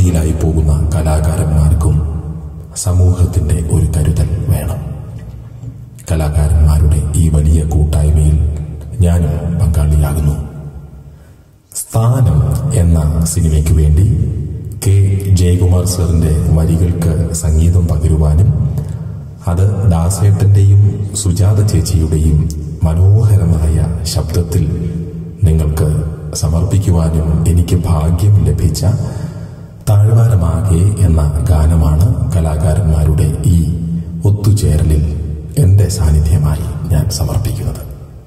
പ്രതിസന്ധിയിലായി പോകുന്ന കലാകാരന്മാർക്കും സമൂഹത്തിന്റെ ഒരു കരുതൽ വേണം കലാകാരന്മാരുടെ ഈ വലിയ കൂട്ടായ്മയിൽ ഞാനും പങ്കാളിയാകുന്നു സ്ഥാനം എന്ന സിനിമയ്ക്ക് വേണ്ടി കെ ജയകുമാർ സാറിന്റെ വരികൾക്ക് സംഗീതം പകരുവാനും അത് ദാസേട്ടന്റെയും സുജാത ചേച്ചിയുടെയും മനോഹരമായ ശബ്ദത്തിൽ നിങ്ങൾക്ക് സമർപ്പിക്കുവാനും എനിക്ക് ഭാഗ്യം ലഭിച്ച താഴ്വാരമാകെ എന്ന ഗാനമാണ് കലാകാരന്മാരുടെ ഈ ഒത്തുചേരലിൽ എന്റെ സാന്നിധ്യമായി ഞാൻ സമർപ്പിക്കുന്നത്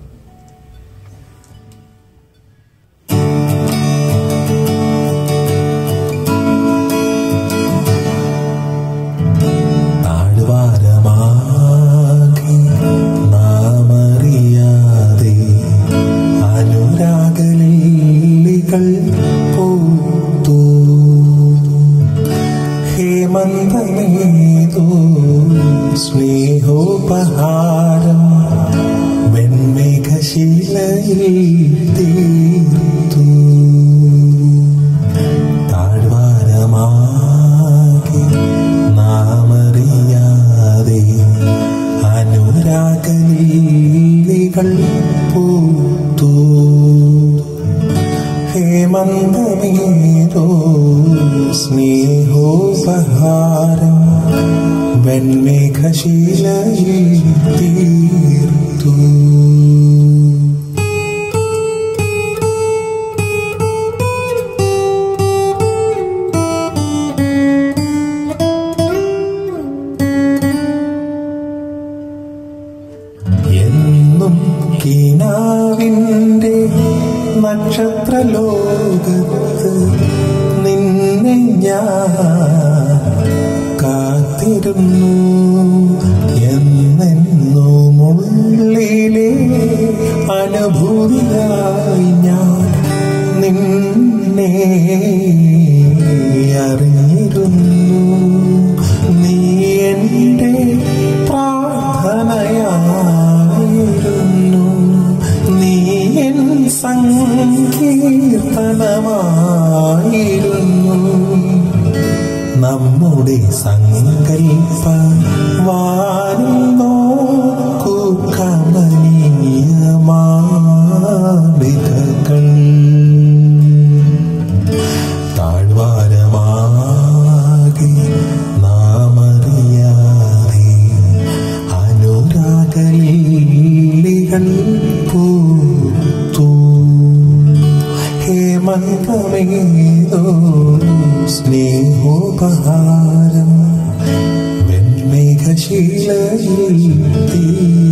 താഴ്വാരമാകെ നാമറിയാതെ അനുരാഗലികൾ പൂത്തു ഹേമന്തമേതോ സ്നേഹോപഹാരം വെൺമേഘശീലയിൽ തീർത്തു താഴ്വാരമാകെ നാമറിയാതെ അനുരാഗലീലികൾ പൂത്തു ഹേമന്തമേതോ സ്നേഹോപഹാരം വെൺമേഘശീലയിൽ തീർത്തു എന്നും കിനാവിൻ്റെ നക്ഷത്രലോകത്ത് നിന്നെ ഞാൻ കാത്തിരുന്നു എന്നെന്നുമുള്ളിലെ അനുഭൂതിയായി ഞാൻ നിന്നെ അറിഞ്ഞിരുന്നു നീ എൻ്റെ പ്രാർത്ഥനയായിരുന്നു നീ എൻ സങ്കീർത്തനമായിരുന്നു നമ്മുടെ സങ്കൽപ്പ വാനിൽ നോക്കൂ കമനീയമാളികകൾ താഴ്വാരമാകെ നാമറിയാതെ അനുരാഗലീലികൾ പൂത്തു ഹേമന്തമേതോ സ്നേഹോപഹാരം വെൺമേഘശീലയിൽ തീ